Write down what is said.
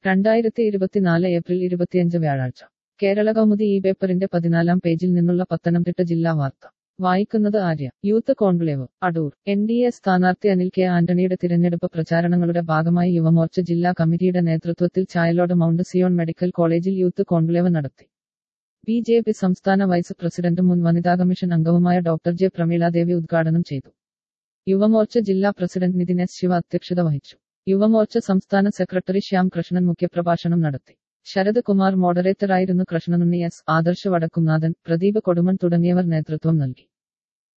രണ്ടായിരത്തി ഇരുപത്തിനാല് ഏപ്രിൽ ഇരുപത്തിയഞ്ച് വ്യാഴാഴ്ച കേരള കൗമുദി ഈ പേപ്പറിന്റെ പതിനാലാം പേജിൽ നിന്നുള്ള പത്തനംതിട്ട ജില്ലാ വാർത്ത വായിക്കുന്നത് Arya youth conclave Adoor N D A സ്ഥാനാർത്ഥി അനിൽ കെ ആന്റണിയുടെ തിരഞ്ഞെടുപ്പ് പ്രചാരണങ്ങളുടെ ഭാഗമായി യുവമോർച്ച ജില്ലാ കമ്മിറ്റിയുടെ നേതൃത്വത്തിൽ ചായലോട് മൗണ്ട് സിയോൺ മെഡിക്കൽ കോളേജിൽ യൂത്ത് കോൺക്ലേവ് നടത്തി ബി ജെ പി സംസ്ഥാന വൈസ് പ്രസിഡന്റും മുൻ വനിതാ കമ്മീഷൻ അംഗവുമായ ഡോക്ടർ ജെ പ്രമീളാദേവി ഉദ്ഘാടനം ചെയ്തു യുവമോർച്ച ജില്ലാ പ്രസിഡന്റ് നിതിൻ എസ് ശിവ അധ്യക്ഷത വഹിച്ചു യുവമോർച്ച സംസ്ഥാന സെക്രട്ടറി ശ്യാം കൃഷ്ണൻ മുഖ്യപ്രഭാഷണം നടത്തി ശരത് കുമാർ മോഡറേറ്ററായിരുന്നു കൃഷ്ണനുണ്ണി എസ് ആദർശ് വടക്കുംനാഥൻ പ്രദീപ് കൊടുമൺ തുടങ്ങിയവർ നേതൃത്വം നൽകി